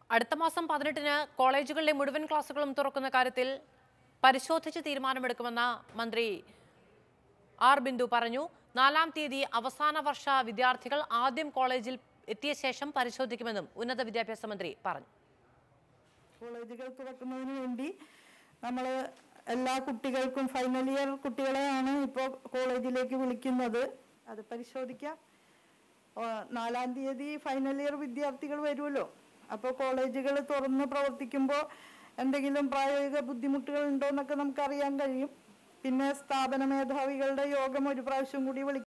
അടുത്ത മാസം പതിനെട്ടിന് കോളേജുകളിലെ മുഴുവൻ ക്ലാസുകളും തുറക്കുന്ന കാര്യത്തിൽ പരിശോധിച്ച് തീരുമാനമെടുക്കുമെന്ന് മന്ത്രി ആർ ബിന്ദു പറഞ്ഞു നാലാം തീയതി അവസാന വർഷ വിദ്യാർത്ഥികൾ ആദ്യം കോളേജിൽ എത്തിയ ശേഷം പരിശോധിക്കുമെന്നും ഉന്നത വിദ്യാഭ്യാസ മന്ത്രി പറഞ്ഞു കോളേജുകൾ തുറക്കുന്നതിന് വേണ്ടി നമ്മൾ എല്ലാ കുട്ടികൾക്കും ഫൈനൽ ഇയർ കുട്ടികളെയാണ് ഇപ്പോൾ കോളേജിലേക്ക് വിളിക്കുന്നത് അത് പരിശോധിക്കാം ആ, നാലാം തീയതി ഫൈനൽ ഇയർ വിദ്യാർത്ഥികൾ വരുമല്ലോ അപ്പോൾ കോളേജുകൾ തുറന്ന് പ്രവർത്തിക്കുമ്പോൾ എന്തെങ്കിലും പ്രായോഗിക ബുദ്ധിമുട്ടുകൾ ഉണ്ടോ എന്നൊക്കെ നമുക്ക് അറിയാൻ കഴിയും പിന്നെ സ്ഥാപന മേധാവികളുടെ യോഗം ഒരു പ്രാവശ്യം കൂടി വിളിക്കും